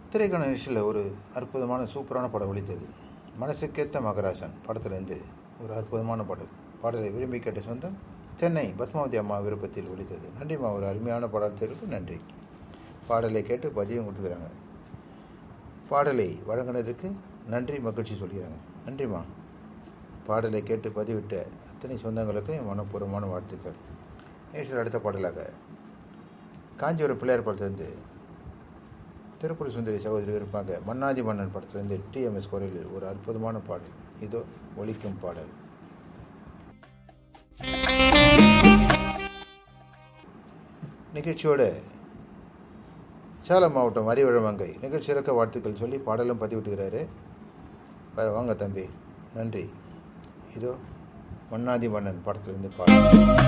திரைக்கான நிகழ்ச்சியில் ஒரு அற்புதமான சூப்பரான படம் ஒழித்தது மனசுக்கேத்த மகராசன் படத்துலேருந்து ஒரு அற்புதமான பாடல் பாடலை விரும்பி கேட்ட சொந்தம் சென்னை பத்மாவதி அம்மா விருப்பத்தில் ஒழித்தது நன்றிம்மா ஒரு அருமையான பாடல் தேர்வுக்கு நன்றி பாடலை கேட்டு பதியம் கொடுத்துக்கிறாங்க பாடலை வழங்கினதுக்கு நன்றி மகிழ்ச்சி சொல்கிறாங்க நன்றிம்மா பாடலை கேட்டு பதிவிட்ட அத்தனை சொந்தங்களுக்கு என் மனப்பூர்வமான வாழ்த்துக்கள் நேற்று அடுத்த பாடலாக காஞ்சிபுரம் பிள்ளையார் படத்துலேருந்து திருப்பூர் சுந்தரி சகோதரி இருப்பாங்க மன்னாதி மன்னன் படத்துலேருந்து டிஎம்எஸ் குரலில் ஒரு அற்புதமான பாடல் இதோ ஒலிக்கும் பாடல் நிகழ்ச்சியோட சேலம் மாவட்டம் அரிவழமங்கை நிகழ்ச்சி சிறக்க வாழ்த்துக்கள் சொல்லி பாடலும் பதிவிட்டுகிறாரு வா- வாங்க தம்பி நன்றி இதோ மன்னாதி மன்னன் படத்துலேருந்து பாடல்